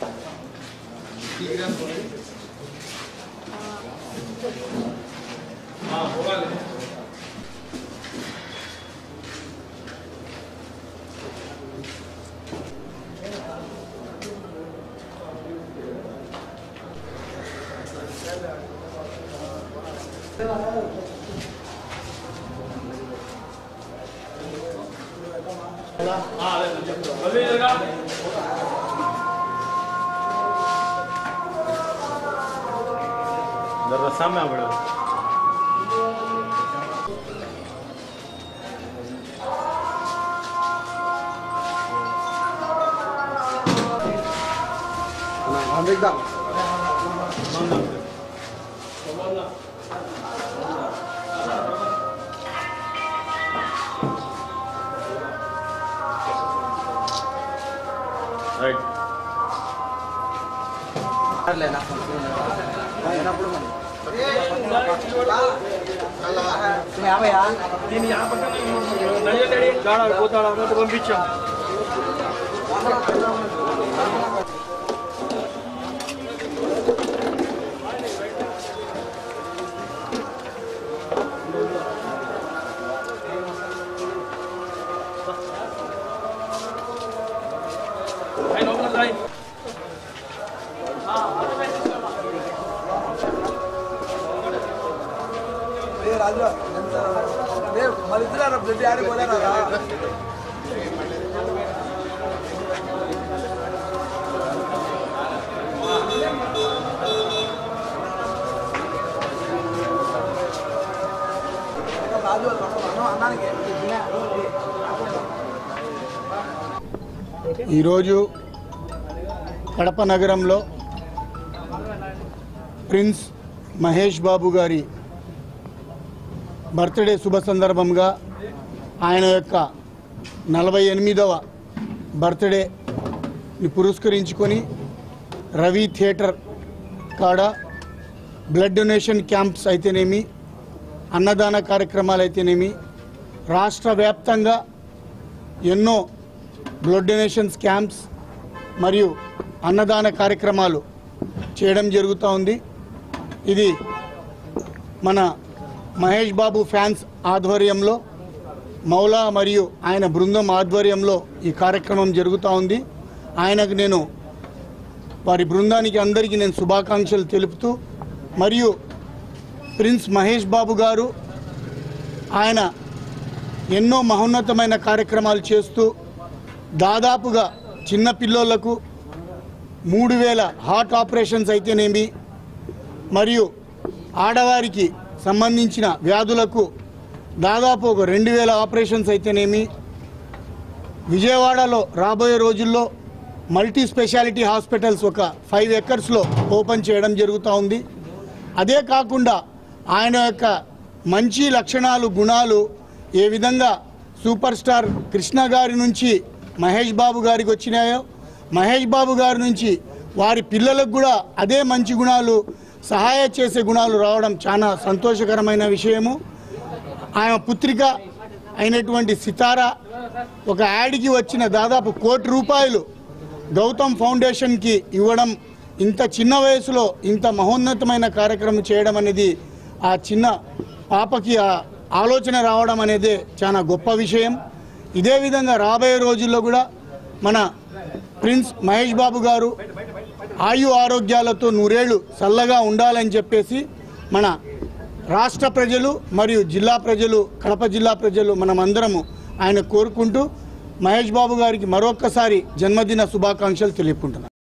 जरा सामने आ बड़ो రైట్ పోతాడు అన్నట్టు పంపించాం వాళ్ళిద్దరు బ్లడ్ ఆడిపోలేరా రాజు అన్నానికి ఈరోజు కడప నగరంలో ప్రిన్స్ మహేష్ బాబు గారి బర్త్డే శుభ సందర్భంగా ఆయన యొక్క నలభై ఎనిమిదవ బర్త్డేని పురస్కరించుకొని రవి థియేటర్ కాడ బ్లడ్ డొనేషన్ క్యాంప్స్ అయితేనేమి అన్నదాన కార్యక్రమాలు అయితేనేమి రాష్ట్ర వ్యాప్తంగా ఎన్నో బ్లడ్ డొనేషన్స్ క్యాంప్స్ మరియు అన్నదాన కార్యక్రమాలు చేయడం జరుగుతూ ఉంది ఇది మన మహేష్ బాబు ఫ్యాన్స్ ఆధ్వర్యంలో మౌలా మరియు ఆయన బృందం ఆధ్వర్యంలో ఈ కార్యక్రమం జరుగుతూ ఉంది ఆయనకు నేను వారి బృందానికి అందరికీ నేను శుభాకాంక్షలు తెలుపుతూ మరియు ప్రిన్స్ మహేష్ బాబు గారు ఆయన ఎన్నో మహోన్నతమైన కార్యక్రమాలు చేస్తూ దాదాపుగా చిన్న పిల్లోళ్లకు మూడు వేల హార్ట్ ఆపరేషన్స్ అయితేనేమి మరియు ఆడవారికి సంబంధించిన వ్యాధులకు దాదాపు ఒక రెండు వేల ఆపరేషన్స్ అయితేనేమి విజయవాడలో రాబోయే రోజుల్లో మల్టీ స్పెషాలిటీ హాస్పిటల్స్ ఒక ఫైవ్ ఎకర్స్లో ఓపెన్ చేయడం జరుగుతూ ఉంది అదే కాకుండా ఆయన యొక్క మంచి లక్షణాలు గుణాలు ఏ విధంగా సూపర్ స్టార్ కృష్ణ గారి నుంచి మహేష్ బాబు గారికి వచ్చినాయో మహేష్ బాబు గారి నుంచి వారి పిల్లలకు కూడా అదే మంచి గుణాలు సహాయ చేసే గుణాలు రావడం చాలా సంతోషకరమైన విషయము ఆయన పుత్రిక అయినటువంటి సితారా ఒక యాడ్కి వచ్చిన దాదాపు కోటి రూపాయలు గౌతమ్ ఫౌండేషన్కి ఇవ్వడం ఇంత చిన్న వయసులో ఇంత మహోన్నతమైన కార్యక్రమం చేయడం అనేది ఆ చిన్న పాపకి ఆ ఆలోచన రావడం అనేది చాలా గొప్ప విషయం ఇదే విధంగా రాబోయే రోజుల్లో కూడా మన ప్రిన్స్ మహేష్ బాబు గారు ఆయు ఆరోగ్యాలతో నూరేళ్లు చల్లగా ఉండాలని చెప్పేసి మన రాష్ట్ర ప్రజలు మరియు జిల్లా ప్రజలు కడప జిల్లా ప్రజలు మనమందరము ఆయన కోరుకుంటూ మహేష్ బాబు గారికి మరొక్కసారి జన్మదిన శుభాకాంక్షలు తెలుపుకుంటున్నాను